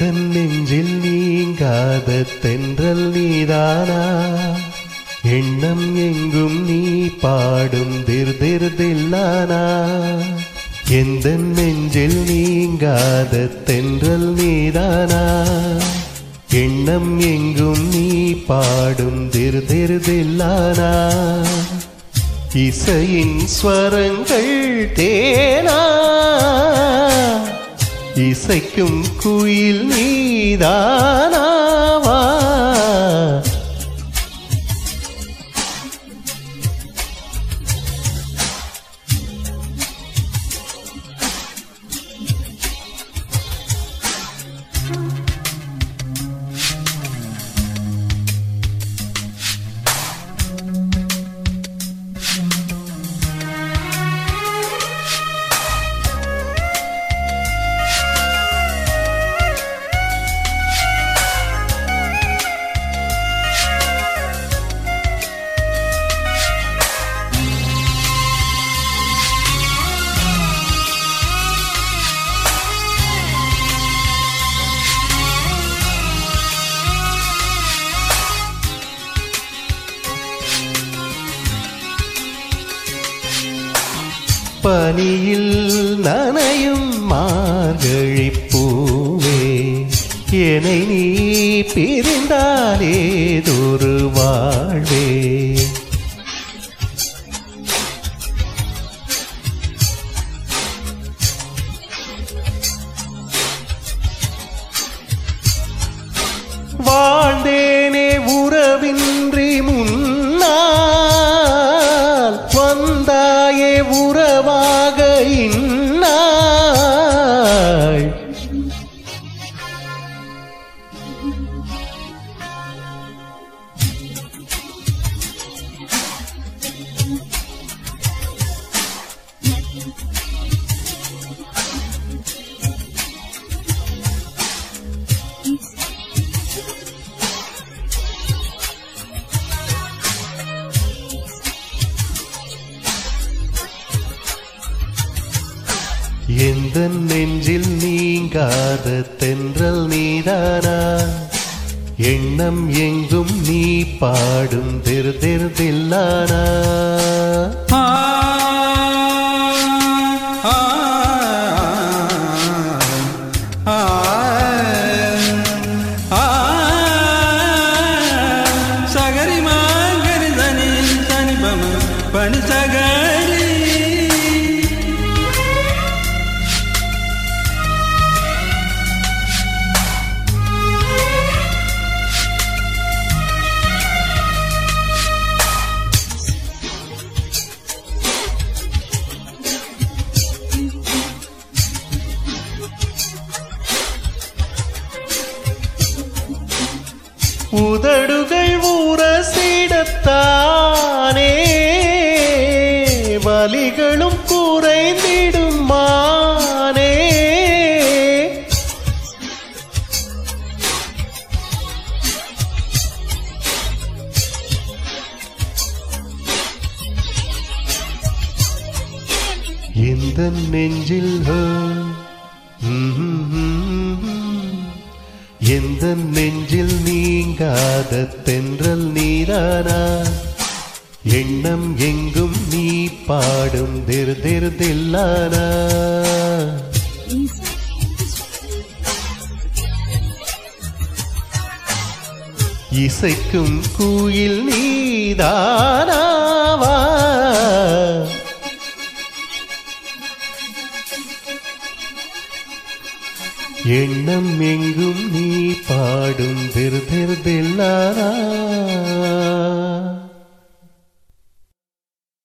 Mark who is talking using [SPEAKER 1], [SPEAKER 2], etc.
[SPEAKER 1] எந்த நெஞ்சில் நீங்காத தென்றல் நீதானா எண்ணம் எங்கும் நீ பாடும் திர் திர் தில்லானா எந்த நெஞ்சில் நீங்காத தென்றல் நீதானா எண்ணம் எங்கும் நீ பாடும் திர் திர் தில்லானா இசையின் ஸ்வரங்கள் தேனா இசைக்கும் குயில் நீதானாவா பனியில் நனையும் மார்கழி பூவே என்னை நீ பிரிந்தாலேதொரு வாழ்வே வாழ்ந்தேனே உறவின்றி முன்னால் வந்தாயே உறவாக இந்நாள் எந்த நெஞ்சில் நீங்காத தென்றல் நீதானா எண்ணம் எங்கும் நீ பாடும் திரு திரு தில்லானா
[SPEAKER 2] ஆ ஆ ஆ ஆ சகரி மாங்கரி தனி தனி பம பனி சகரி
[SPEAKER 1] உதடுகள் ஊரசிடத்தானே வலிகளும் குறைந்திடும் மானே இந்த நெஞ்சில் ஹோ, ம்ஹும். எந்த நெஞ்சில் நீங்காத தென்றல் நீரானா எண்ணம் எங்கும் நீ பாடும் திர் திர் தில்லானா இசைக்கும் குயில் நீதானாவா எண்ணம் எங்கும் நீ பாடும் திரு திரு தில்லானா